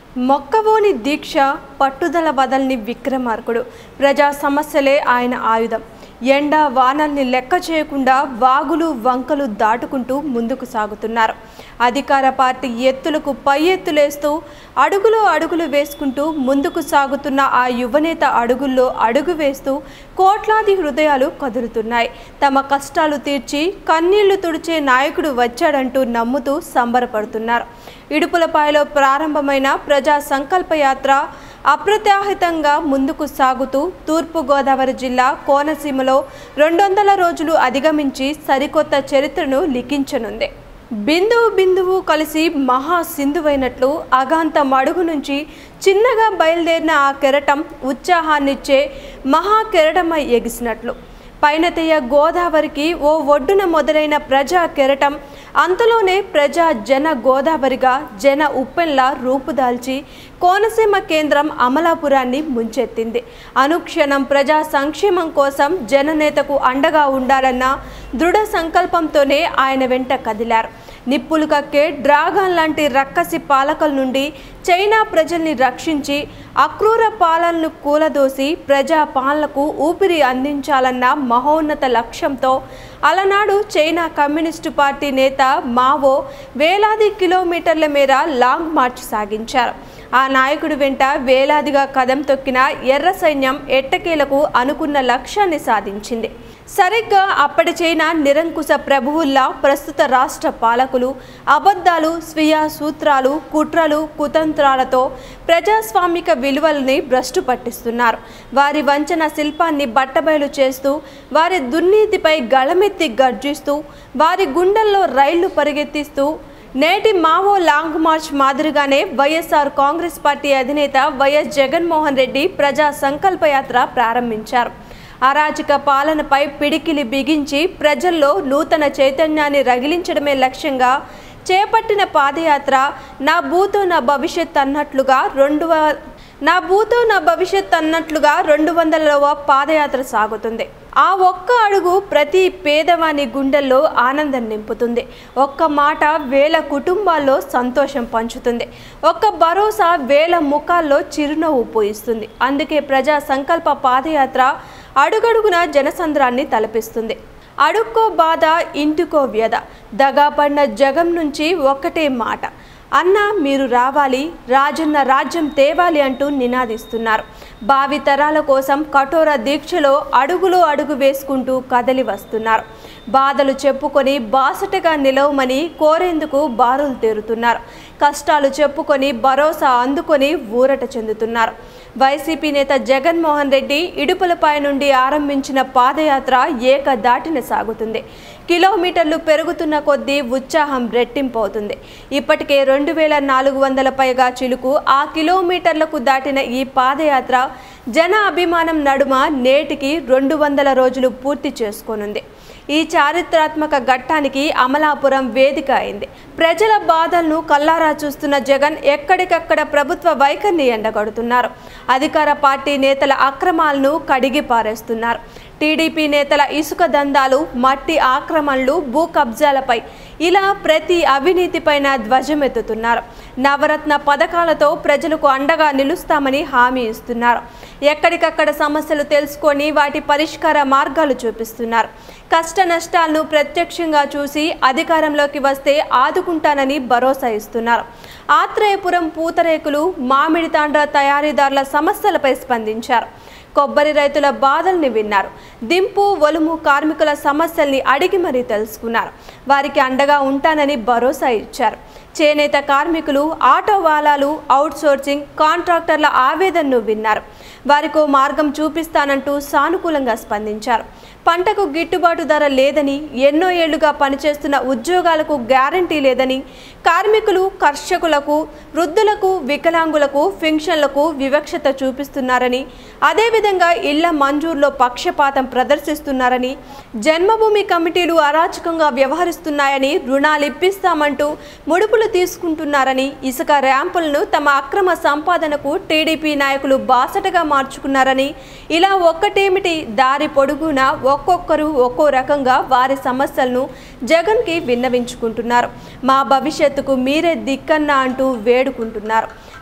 మొక్కవోని దీక్ష పట్టుదల వదల్ని విక్రమార్కుడు ప్రజా సమస్యలే ఆయన ఆయుధం ఎండ వానల్ని లెక్క చేయకుండా వాగులు వంకలు దాటుకుంటూ ముందుకు సాగుతున్నారు అధికార పార్టీ ఎత్తులకు పై ఎత్తులేస్తూ అడుగులో అడుగులు వేసుకుంటూ ముందుకు సాగుతున్న ఆ యువనేత అడుగుల్లో అడుగు వేస్తూ కోట్లాది హృదయాలు కదులుతున్నాయి తమ కష్టాలు తీర్చి కన్నీళ్లు తుడిచే నాయకుడు వచ్చాడంటూ నమ్ముతూ సంబరపడుతున్నారు ఇడుపులపాయలో ప్రారంభమైన ప్రజా సంకల్ప యాత్ర అప్రత్యాహితంగా ముందుకు సాగుతూ తూర్పుగోదావరి జిల్లా కోనసీమలో రెండు వందల రోజులు అధిగమించి సరికొత్త చరిత్రను లిఖించనుంది బిందువు బిందువు కలిసి మహా సింధువైనట్లు అగాంతం అడుగు నుంచి చిన్నగా బయలుదేరిన ఆ కెరటం ఉత్సాహాన్నిచ్చే మహా కెరటమై ఎగిసినట్లు పైనతెయ్య గోదావరికి ఓ ఒడ్డున మొదలైన ప్రజా కెరటం అంతలోనే ప్రజా జన గోదావరిగా జన ఉప్పెన్లా రూపుదాల్చి కోనసీమ కేంద్రం అమలాపురాన్ని ముంచెత్తింది అనుక్షణం ప్రజా సంక్షేమం కోసం జననేతకు అండగా ఉండాలన్న దృఢ సంకల్పంతోనే ఆయన వెంట కదిలారు నిప్పులు కక్కే డ్రాగన్ లాంటి రక్కసి పాలకుల నుండి చైనా ప్రజల్ని రక్షించి అక్రూర పాలనను కూలదోసి ప్రజా పాలనకు ఊపిరి అందించాలన్న మహోన్నత లక్ష్యంతో అలనాడు చైనా కమ్యూనిస్టు పార్టీ నేత మావో వేలాది కిలోమీటర్ల మేర లాంగ్ మార్చ్ సాగించారు ఆ నాయకుడి వెంట వేలాదిగా కదం తొక్కిన ఎర్ర సైన్యం ఎట్టకేలకు అనుకున్న లక్ష్యాన్ని సాధించింది సరిగ్గా అప్పటి చైనా నిరంకుశ ప్రభువుల్లా ప్రస్తుత రాష్ట్ర పాలకులు అబద్ధాలు స్వీయ సూత్రాలు కుట్రలు కుతంత్రాలతో ప్రజాస్వామిక విలువల్ని భ్రష్టు పట్టిస్తున్నారు వారి వంచన శిల్పాన్ని బట్టబయలు చేస్తూ వారి దుర్నీతిపై గళమెత్తి గర్జిస్తూ వారి గుండెల్లో రైళ్లు పరిగెత్తిస్తూ నేటి మావో లాంగ్ మార్చ్ మాదిరిగానే వైఎస్ఆర్ కాంగ్రెస్ పార్టీ అధినేత వైఎస్ జగన్మోహన్ రెడ్డి ప్రజా సంకల్ప యాత్ర ప్రారంభించారు అరాచక పాలనపై పిడికిలి బిగించి ప్రజల్లో నూతన చైతన్యాన్ని రగిలించడమే లక్ష్యంగా చేపట్టిన పాదయాత్ర నా భూతో నా భవిష్యత్ అన్నట్లుగా రెండు వ- నా భూతో నా భవిష్యత్ అన్నట్లుగా రెండు వందలవ పాదయాత్ర సాగుతుంది ఆ ఒక్క అడుగు ప్రతి పేదవాని గుండెల్లో ఆనందం నింపుతుంది ఒక్క మాట వేల కుటుంబాల్లో సంతోషం పంచుతుంది ఒక్క భరోసా వేల ముఖాల్లో చిరునవ్వు పోయిస్తుంది అందుకే ప్రజా సంకల్ప పాదయాత్ర అడుగడుగున జనసంద్రాన్ని తలపిస్తుంది అడుక్కో బాధ ఇంటికో వ్యధ దగాపడిన జగం నుంచి ఒక్కటే మాట అన్న మీరు రావాలి రాజన్న రాజ్యం తేవాలి అంటూ నినాదిస్తున్నారు భావి తరాల కోసం కఠోర దీక్షలో అడుగులో అడుగు వేసుకుంటూ కదలి వస్తున్నారు బాధలు చెప్పుకొని బాసటగా నిలవమని కోరేందుకు బారులు తీరుతున్నారు కష్టాలు చెప్పుకొని భరోసా అందుకొని ఊరట చెందుతున్నారు వైసీపీ నేత జగన్మోహన్ రెడ్డి ఇడుపులపై నుండి ఆరంభించిన పాదయాత్ర ఏకదాటిన సాగుతుంది కిలోమీటర్లు పెరుగుతున్న కొద్దీ ఉత్సాహం రెట్టింపవుతుంది ఇప్పటికే రెండు వేల నాలుగు వందల పైగా చిలుకు ఆ కిలోమీటర్లకు దాటిన ఈ పాదయాత్ర జన అభిమానం నడుమ నేటికి రెండు వందల రోజులు పూర్తి చేసుకోనుంది ఈ చారిత్రాత్మక ఘట్టానికి అమలాపురం వేదిక అయింది ప్రజల బాధలను కల్లారా చూస్తున్న జగన్ ఎక్కడికక్కడ ప్రభుత్వ వైఖరిని ఎండగడుతున్నారు అధికార పార్టీ నేతల అక్రమాలను కడిగి పారేస్తున్నారు టీడీపీ నేతల ఇసుక దందాలు మట్టి ఆక్రమణలు భూ కబ్జాలపై ఇలా ప్రతి అవినీతిపైన ధ్వజమెత్తుతున్నారు నవరత్న పథకాలతో ప్రజలకు అండగా నిలుస్తామని హామీ ఇస్తున్నారు ఎక్కడికక్కడ సమస్యలు తెలుసుకొని వాటి పరిష్కార మార్గాలు చూపిస్తున్నారు కష్ట నష్టాలను ప్రత్యక్షంగా చూసి అధికారంలోకి వస్తే ఆదుకుంటానని భరోసా ఇస్తున్నారు ఆత్రేయపురం పూతరేకులు మామిడి తాండ్ర తయారీదారుల సమస్యలపై స్పందించారు కొబ్బరి రైతుల బాధల్ని విన్నారు దింపు ఒలుము కార్మికుల సమస్యల్ని అడిగి మరీ తెలుసుకున్నారు వారికి అండగా ఉంటానని భరోసా ఇచ్చారు చేనేత కార్మికులు ఆటో వాలాలు అవుట్సోర్సింగ్ కాంట్రాక్టర్ల ఆవేదనను విన్నారు వారికో మార్గం చూపిస్తానంటూ సానుకూలంగా స్పందించారు పంటకు గిట్టుబాటు ధర లేదని ఎన్నో ఏళ్లుగా పనిచేస్తున్న ఉద్యోగాలకు గ్యారంటీ లేదని కార్మికులు కర్షకులకు వృద్ధులకు వికలాంగులకు పెన్షన్లకు వివక్షత చూపిస్తున్నారని అదేవిధంగా ఇళ్ల మంజూరులో పక్షపాతం ప్రదర్శిస్తున్నారని జన్మభూమి కమిటీలు అరాచకంగా వ్యవహరిస్తున్నాయని రుణాలు ఇప్పిస్తామంటూ ముడుపులు తీసుకుంటున్నారని ఇసుక ర్యాంపులను తమ అక్రమ సంపాదనకు టీడీపీ నాయకులు బాసటగా మార్చుకున్నారని ఇలా ఒక్కటేమిటి దారి పొడుగునా ఒక్కొక్కరు ఒక్కో రకంగా వారి సమస్యలను జగన్కి విన్నవించుకుంటున్నారు మా భవిష్యత్తుకు మీరే దిక్కన్నా అంటూ వేడుకుంటున్నారు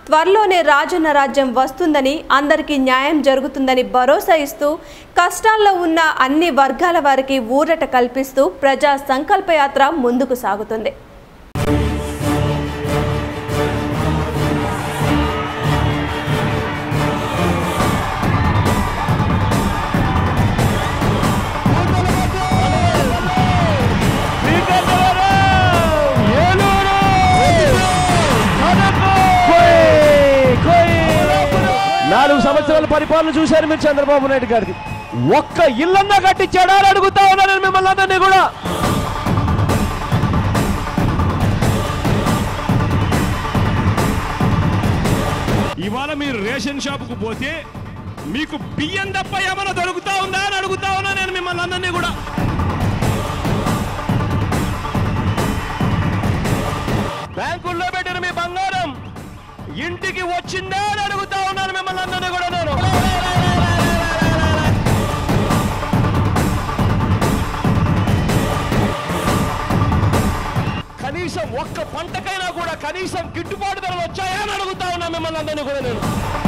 త్వరలోనే రాజన్న రాజ్యం వస్తుందని అందరికీ న్యాయం జరుగుతుందని భరోసా ఇస్తూ కష్టాల్లో ఉన్న అన్ని వర్గాల వారికి ఊరట కల్పిస్తూ ప్రజా సంకల్పయాత్ర ముందుకు సాగుతుంది నాలుగు సంవత్సరాల పరిపాలన చూశారు మీరు చంద్రబాబు నాయుడు గారిది ఒక్క ఇల్లన్నా కట్టించాడా అని అడుగుతా ఉన్నాను నేను మిమ్మల్ని అందరినీ కూడా ఇవాళ మీరు రేషన్ షాపుకు పోతే మీకు బియ్యం తప్ప ఏమైనా దొరుకుతా ఉందా అని అడుగుతా ఉన్నా నేను మిమ్మల్ని అందరినీ కూడా బ్యాంకుల్లో పెట్టిన మీ బంగారం ఇంటికి వచ్చిందా అని అడుగుతా ఉన్నాను మిమ్మల్ని అందరినీ కూడా నేను కనీసం ఒక్క పంటకైనా కూడా కనీసం గిట్టుబాటు ధరలు వచ్చాయా అని అడుగుతా ఉన్నా మిమ్మల్ని అందరినీ కూడా నేను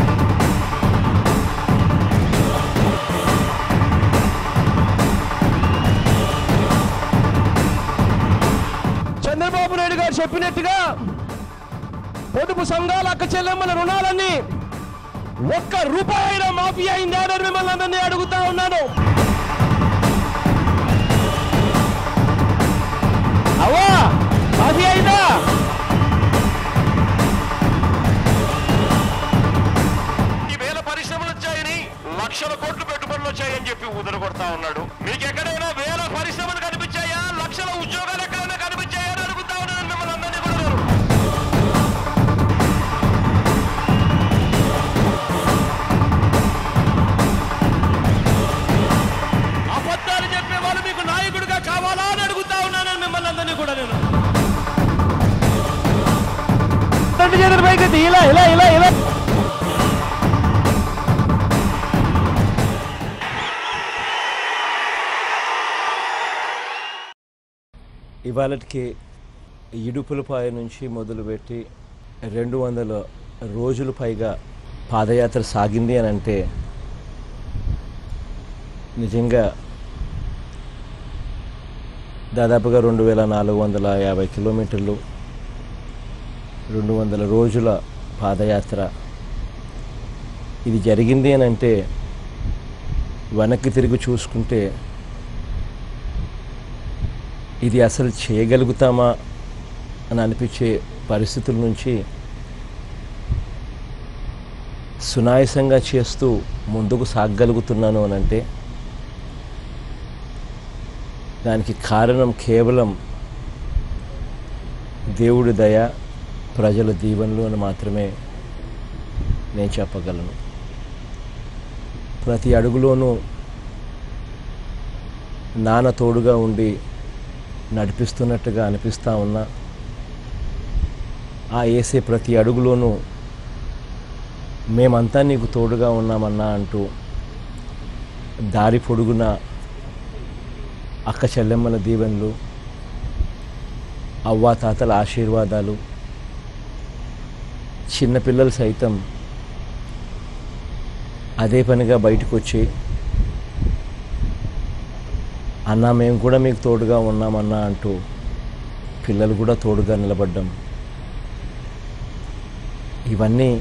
చంద్రబాబు నాయుడు గారు చెప్పినట్టుగా పొదుపు సంఘాల అక్క చెల్లెమ్మల రుణాలన్నీ ఒక్క రూపాయి అయినా మాఫీ అయిందా అని మిమ్మల్ని అందరినీ అడుగుతా ఉన్నాను అవా మాఫీ అయిందా ఈ వేల పరిశ్రమలు వచ్చాయని లక్షల కోట్లు పెట్టుబడులు వచ్చాయని చెప్పి ఊదర కొడతా ఉన్నాడు మీకు ఎక్కడైనా వేల పరిశ్రమలు కనిపించాయా లక్షల ఉద్యోగాలు ఎక్కడైనా కనిపించాయా అని అడుగుతా ఉన్నాను మిమ్మల్ని అందరినీ కూడా నేను. అబద్ధాలు చెప్పే వాళ్ళు మీకు నాయకుడిగా కావాలా అని అడుగుతా ఉన్నాను మిమ్మల్ని అందరినీ కూడా నేను రెండు చేతుల పైకి ఇలా ఇలా ఇలా ఇలా ఇవాళకి ఇడుపులపాయ నుంచి మొదలుపెట్టి రెండు వందల రోజులు పైగా పాదయాత్ర సాగింది అని అంటే నిజంగా దాదాపుగా రెండు వేల నాలుగు వందల యాభై కిలోమీటర్లు రెండు వందల రోజుల పాదయాత్ర ఇది జరిగింది అని అంటే వెనక్కి తిరిగి చూసుకుంటే ఇది అసలు చేయగలుగుతామా అని అనిపించే పరిస్థితుల నుంచి సునాయాసంగా చేస్తూ ముందుకు సాగగలుగుతున్నాను అని అంటే దానికి కారణం కేవలం దేవుడి దయ ప్రజల దీవెనలు అని మాత్రమే నేను చెప్పగలను ప్రతి అడుగులోనూ నాన్న తోడుగా ఉండి నడిపిస్తున్నట్టుగా అనిపిస్తూ ఉన్నా ఆ వేసే ప్రతి అడుగులోనూ మేమంతా నీకు తోడుగా ఉన్నామన్నా అంటూ దారి పొడుగున అక్క చెల్లెమ్మల దీవెనలు అవ్వా తాతల ఆశీర్వాదాలు చిన్నపిల్లలు సైతం అదే పనిగా బయటకు వచ్చి అన్నా మేము కూడా మీకు తోడుగా ఉన్నామన్నా అంటూ పిల్లలు కూడా తోడుగా నిలబడ్డం ఇవన్నీ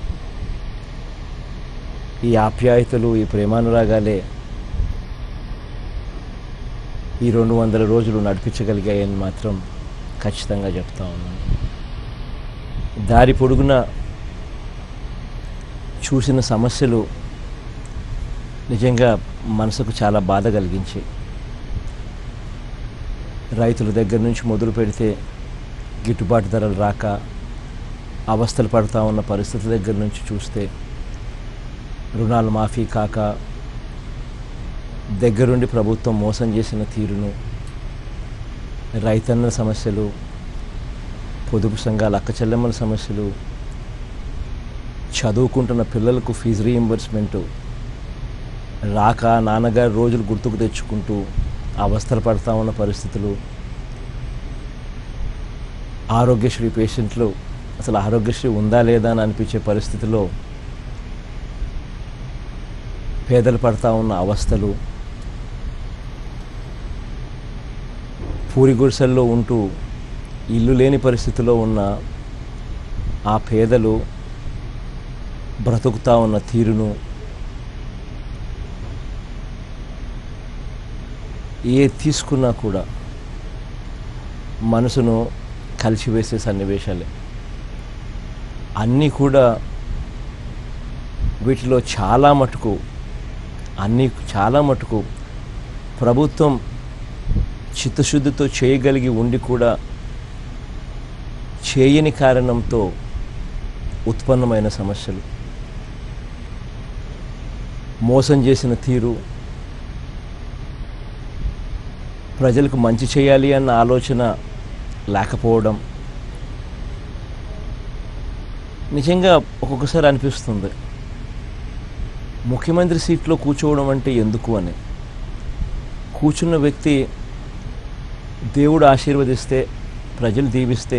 ఈ ఆప్యాయతలు ఈ ప్రేమానురాగాలే ఈ రెండు వందల రోజులు నడిపించగలిగాయని మాత్రం ఖచ్చితంగా చెప్తా ఉన్నాను దారి పొడుగున చూసిన సమస్యలు నిజంగా మనసుకు చాలా బాధ కలిగించాయి రైతుల దగ్గర నుంచి మొదలు పెడితే గిట్టుబాటు ధరలు రాక అవస్థలు పడుతూ ఉన్న పరిస్థితి దగ్గర నుంచి చూస్తే రుణాలు మాఫీ కాక దగ్గరుండి ప్రభుత్వం మోసం చేసిన తీరును రైతన్న సమస్యలు పొదుపు సంఘాల అక్క చెల్లెమ్మల సమస్యలు చదువుకుంటున్న పిల్లలకు ఫీజు రీయింబర్స్మెంటు రాక నాన్నగారు రోజులు గుర్తుకు తెచ్చుకుంటూ అవస్థలు పడతా ఉన్న పరిస్థితులు ఆరోగ్యశ్రీ పేషెంట్లు అసలు ఆరోగ్యశ్రీ ఉందా లేదా అని అనిపించే పరిస్థితిలో పేదలు పడతా ఉన్న అవస్థలు పూరి గుడిసెల్లో ఉంటూ ఇల్లు లేని పరిస్థితిలో ఉన్న ఆ పేదలు బ్రతుకుతా ఉన్న తీరును ఏ తీసుకున్నా కూడా మనసును కలిసివేసే సన్నివేశాలే అన్నీ కూడా వీటిలో చాలా మటుకు అన్నీ చాలా మటుకు ప్రభుత్వం చిత్తశుద్ధితో చేయగలిగి ఉండి కూడా చేయని కారణంతో ఉత్పన్నమైన సమస్యలు మోసం చేసిన తీరు ప్రజలకు మంచి చేయాలి అన్న ఆలోచన లేకపోవడం నిజంగా ఒక్కొక్కసారి అనిపిస్తుంది ముఖ్యమంత్రి సీట్లో కూర్చోవడం అంటే ఎందుకు అని కూర్చున్న వ్యక్తి దేవుడు ఆశీర్వదిస్తే ప్రజలు దీవిస్తే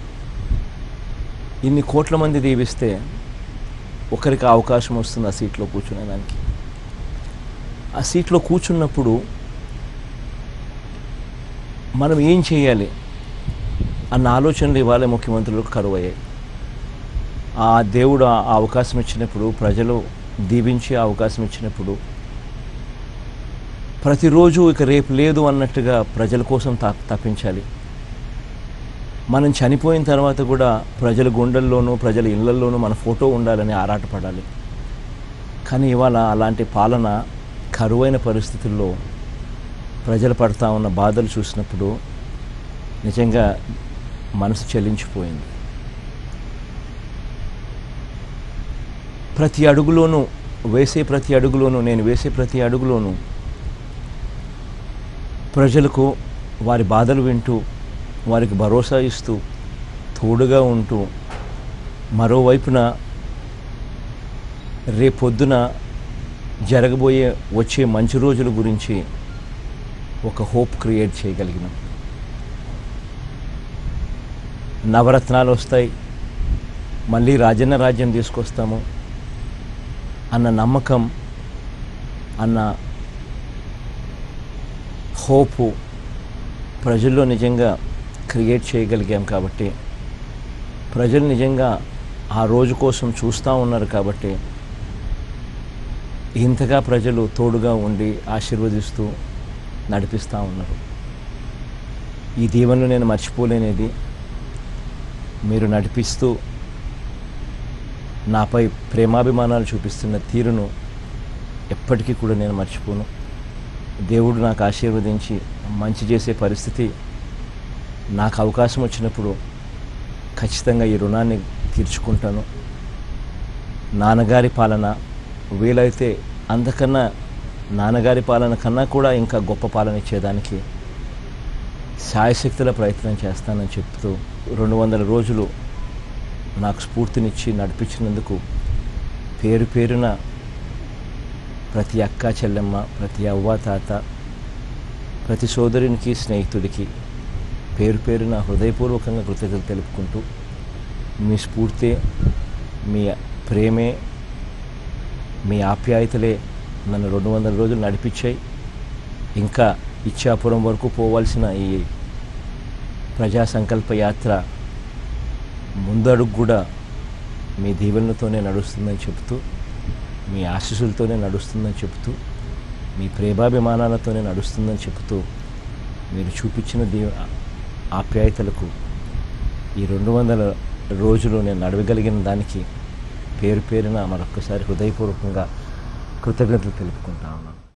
ఇన్ని కోట్ల మంది దీవిస్తే ఒకరికి అవకాశం వస్తుంది ఆ సీట్లో కూర్చునేదానికి ఆ సీట్లో కూర్చున్నప్పుడు మనం ఏం చేయాలి అన్న ఆలోచనలు ఇవాళ ముఖ్యమంత్రులకు కరువు అయ్యాయి ఆ దేవుడు ఆ అవకాశం ఇచ్చినప్పుడు ప్రజలు దీవించి ఆ అవకాశం ఇచ్చినప్పుడు ప్రతిరోజు ఇక రేపు లేదు అన్నట్టుగా ప్రజల కోసం తా తప్పించాలి మనం చనిపోయిన తర్వాత కూడా ప్రజల గుండెల్లోనూ ప్రజల ఇళ్లల్లోనూ మన ఫోటో ఉండాలని ఆరాటపడాలి కానీ ఇవాళ అలాంటి పాలన కరువైన పరిస్థితుల్లో ప్రజలు పడతా ఉన్న బాధలు చూసినప్పుడు నిజంగా మనసు చెల్లించిపోయింది ప్రతి అడుగులోనూ వేసే ప్రతి అడుగులోనూ నేను వేసే ప్రతి అడుగులోనూ ప్రజలకు వారి బాధలు వింటూ వారికి భరోసా ఇస్తూ తోడుగా ఉంటూ మరోవైపున రేపొద్దున జరగబోయే వచ్చే మంచి రోజుల గురించి ఒక హోప్ క్రియేట్ చేయగలిగినాం నవరత్నాలు వస్తాయి మళ్ళీ రాజన్న రాజ్యం తీసుకొస్తాము అన్న నమ్మకం అన్న హోపు ప్రజల్లో నిజంగా క్రియేట్ చేయగలిగాం కాబట్టి ప్రజలు నిజంగా ఆ రోజు కోసం చూస్తూ ఉన్నారు కాబట్టి ఇంతగా ప్రజలు తోడుగా ఉండి ఆశీర్వదిస్తూ నడిపిస్తూ ఉన్నారు ఈ దీవెనలు నేను మర్చిపోలేనిది మీరు నడిపిస్తూ నాపై ప్రేమాభిమానాలు చూపిస్తున్న తీరును ఎప్పటికీ కూడా నేను మర్చిపోను దేవుడు నాకు ఆశీర్వదించి మంచి చేసే పరిస్థితి నాకు అవకాశం వచ్చినప్పుడు ఖచ్చితంగా ఈ రుణాన్ని తీర్చుకుంటాను నాన్నగారి పాలన వీలైతే అంతకన్నా నాన్నగారి పాలన కన్నా కూడా ఇంకా గొప్ప పాలన ఇచ్చేదానికి శాయశక్తుల ప్రయత్నం చేస్తానని చెప్తూ రెండు వందల రోజులు నాకు స్ఫూర్తినిచ్చి నడిపించినందుకు పేరు పేరున ప్రతి అక్క చెల్లెమ్మ ప్రతి అవ్వ తాత ప్రతి సోదరునికి స్నేహితుడికి పేరు పేరున హృదయపూర్వకంగా కృతజ్ఞతలు తెలుపుకుంటూ మీ స్ఫూర్తే మీ ప్రేమే మీ ఆప్యాయతలే నన్ను రెండు వందల రోజులు నడిపించాయి ఇంకా ఇచ్చాపురం వరకు పోవాల్సిన ఈ ప్రజా సంకల్ప యాత్ర ముందడుగు కూడా మీ దీవెనలతోనే నడుస్తుందని చెబుతూ మీ ఆశీస్సులతోనే నడుస్తుందని చెబుతూ మీ ప్రేమాభిమానాలతోనే నడుస్తుందని చెబుతూ మీరు చూపించిన దీవ ఆప్యాయతలకు ఈ రెండు వందల రోజులు నేను నడవగలిగిన దానికి పేరు పేరున మరొక్కసారి హృదయపూర్వకంగా కృతజ్ఞతలు తెలుపుకుంటా ఉన్నాను